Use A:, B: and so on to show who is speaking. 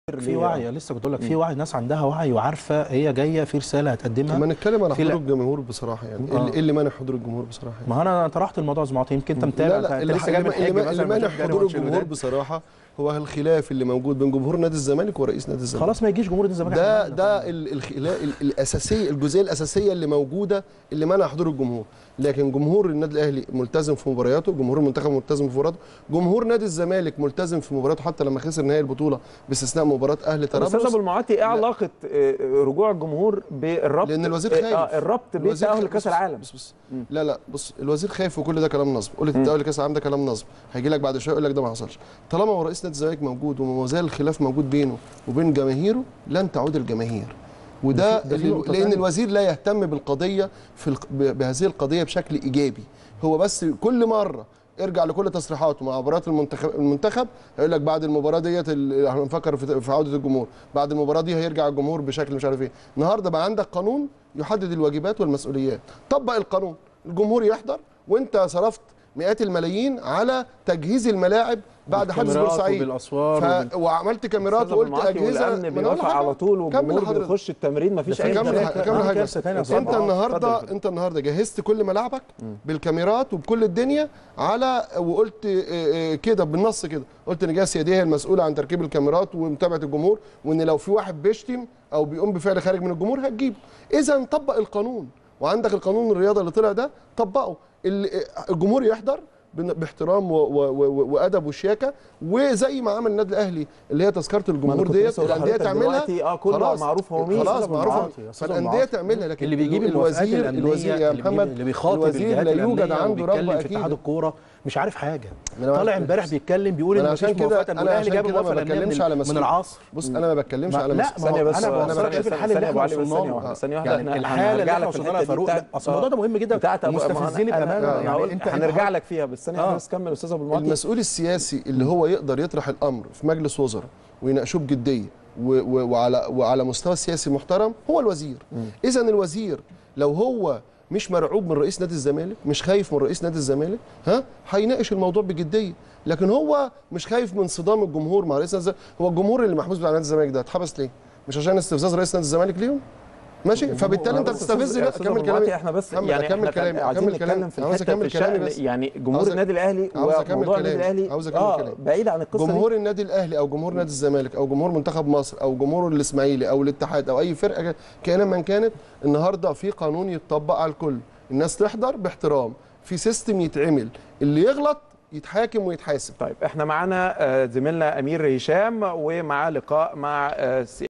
A: في وعي لسه كنت اقول لك في وعي ناس عندها وعي وعارفه هي جايه في رساله هتقدمها
B: لما نتكلم على
A: في
B: حضور
A: لا-
B: الجمهور بصراحه يعني
A: آه.
B: ايه اللي- ايه اللي مانع حضور الجمهور بصراحه يعني.
A: ما انا طرحت الموضوع زي ما عطيه يمكن انت متابع
B: لا لا
A: انت
B: اللي,
A: لسه جاي من
B: اللي,
A: حج
B: اللي,
A: مثلا
B: اللي مانع
A: بتشجع
B: حضور
A: ماتش
B: الجمهور
A: الوداد.
B: بصراحه هو الخلاف اللي موجود بين جمهور نادي الزمالك ورئيس نادي الزمالك
A: خلاص ما يجيش جمهور الزمالك
B: ده
A: عشان
B: ده ال- الخلاف ال- الاساسيه الجزئيه الاساسيه اللي موجوده اللي منع حضور الجمهور لكن جمهور النادي الاهلي ملتزم في مبارياته جمهور المنتخب ملتزم في مباراته جمهور نادي الزمالك ملتزم في مباراته حتى لما خسر نهائي البطوله باستثناء مباراه اهلي
C: طب استاذ ابو
B: طرابلس
C: المعاطي ايه علاقه آه، رجوع الجمهور بالربط
B: لان الوزير
C: آه،
B: خايف
C: آه، الربط
B: الوزير
C: بالتاهل
B: خايف.
C: لكاس
B: بص-
C: العالم
B: بص بص لا لا بص الوزير خايف وكل ده كلام نصب قلت التاهل لكاس العالم ده كلام نصب هيجي لك بعد شويه يقول لك ده ما حصلش طالما هو رئيس نادي الزمالك موجود وما زال الخلاف موجود بينه وبين جماهيره لن تعود الجماهير وده
A: ده في
B: اللي-
A: نقطة
B: لان
A: تانية.
B: الوزير لا يهتم بالقضيه في الق- ب- بهذه القضيه بشكل ايجابي هو بس كل مره ارجع لكل تصريحاته مع مباريات المنتخب المنتخب هيقول لك بعد المباراه ديت ال- احنا بنفكر في في عوده الجمهور بعد المباراه دي هيرجع الجمهور بشكل مش عارف ايه النهارده بقى عندك قانون يحدد الواجبات والمسؤوليات طبق القانون الجمهور يحضر وانت صرفت مئات الملايين على تجهيز الملاعب بعد حدث
A: بالكاميرات
B: بورسعيد
A: وبالاسوار
B: ف... وعملت كاميرات
C: أستاذ أبو
B: وقلت
C: المعاطي
B: اجهزه
C: والامن
B: ما أنا أقول
C: بيوافق
B: لحضرتك.
C: على طول
B: كمل
C: والجمهور
B: لحضرتك.
C: بيخش التمرين مفيش
A: ده
C: اي
A: في
B: كمل
C: مشاكل.
A: كارثة-
B: كمل
A: في
B: حاجه
A: كارثة تانية يا أستاذ
B: انت
A: عمرو.
B: النهارده
C: اتفضل.
B: انت النهارده جهزت كل ملاعبك بالكاميرات وبكل الدنيا على وقلت اه، اه، كده بالنص كده قلت ان جهه سياديه هي المسؤوله عن تركيب الكاميرات ومتابعه الجمهور وان لو في واحد بيشتم او بيقوم بفعل خارج من الجمهور هتجيبه اذا طبق القانون وعندك القانون الرياضه اللي طلع ده طبقه ال- الجمهور يحضر بن- باحترام و- و- و- وادب وشياكه وزي ما عمل النادي الاهلي اللي هي تذكره
C: ما أنا
B: الجمهور
C: كنت
B: ديت
C: لسه
B: الانديه
C: لحضرتك
B: تعملها
C: دلوقتي اه كله
B: خلاص
C: معروف هو مين
B: خلاص
A: أستاذ أبو
B: معروف
A: المعاطي، يا أستاذ أبو
B: فالانديه
A: المعاطي.
B: تعملها لكن
A: اللي بيجيب الموافقات
B: الوزير
A: الأمنية
B: الوزير يا
A: اللي بيجيب-
B: محمد
A: اللي بيخاطب
B: الوزير
A: الجهات
B: لا يوجد
A: الأمنية
B: عنده
A: وبيتكلم
B: رغبه
A: في اتحاد
B: اكيد
A: الكوره مش عارف حاجه
B: ما أنا
A: طالع
B: عارف.
A: امبارح بيتكلم بيقول
B: ما
A: ان
B: أنا
A: مفيش
B: عشان كده-
A: موافقه
B: أنا
A: والاهلي
B: عشان
A: جاب
B: كده ما
A: الموافقه الأمنية
B: بتكلمش
A: من-
B: على
A: من
B: مسؤول.
A: العصر
B: بص انا ما بتكلمش
A: ما-
B: على
A: لا
B: مسؤول.
C: ثانية
A: ما
C: بس
A: انا
C: هو-
A: بوصلك
C: ثانية
A: في
C: بس-
A: الحاله اللي
C: ثانية
A: احنا
C: أبو علي بس
A: وصلنا
C: ثانية
A: لها
C: واحدة، ثانية واحدة،
A: يعني
C: إحنا
A: الحاله اللي
C: هنرجع
A: احنا
C: لك في
A: وصلنا لها يا
C: الحتة دي
A: فاروق
C: بتاعت-
A: اصل الموضوع ده مهم جدا
C: بتاعت
A: مستفزني
C: أنا-
A: بامانه
C: أنا
A: يعني
C: هقول-
A: انت
C: هنرجع لك فيها بس ثانية
A: آه.
C: واحدة بس كمل استاذ ابو المعاطي
B: المسؤول السياسي اللي هو يقدر يطرح الامر في مجلس وزراء ويناقشوه بجديه و- و- وعلى وعلى مستوى سياسي محترم هو الوزير اذا الوزير لو هو مش مرعوب من رئيس نادي الزمالك مش خايف من رئيس نادي الزمالك ها هيناقش الموضوع بجديه لكن هو مش خايف من صدام الجمهور مع رئيس نادي الزمالك هو الجمهور اللي محبوس بتاع نادي الزمالك ده اتحبس ليه مش عشان استفزاز رئيس نادي الزمالك ليهم ماشي فبالتالي انت
C: بس
B: بتستفز
C: يا
B: لا
C: أستاذ
B: كمل
C: أبو المعاطي،
B: كلامي
C: احنا بس
B: كمل-
C: يعني
B: أكمل
C: احنا
B: كلامي،
C: عايزين
B: أكمل
C: نتكلم
B: كلامي.
C: في
B: عاوز
C: الحته
B: أكمل
C: في
B: كلامي
C: الشأن
B: بس.
C: يعني جمهور
B: عاوز أ-
C: النادي الاهلي
B: عاوز أكمل
C: وموضوع النادي
B: كلامي.
C: الاهلي
B: عاوز أكمل
C: اه
B: كلامي.
C: بعيد عن القصه دي
B: جمهور النادي الاهلي او جمهور نادي الزمالك او جمهور منتخب مصر او جمهور الاسماعيلي او الاتحاد او اي فرقه كائنا من كانت النهارده في قانون يتطبق على الكل الناس تحضر باحترام في سيستم يتعمل اللي يغلط يتحاكم ويتحاسب
C: طيب احنا معانا آه، زميلنا امير هشام ومعاه لقاء مع آه،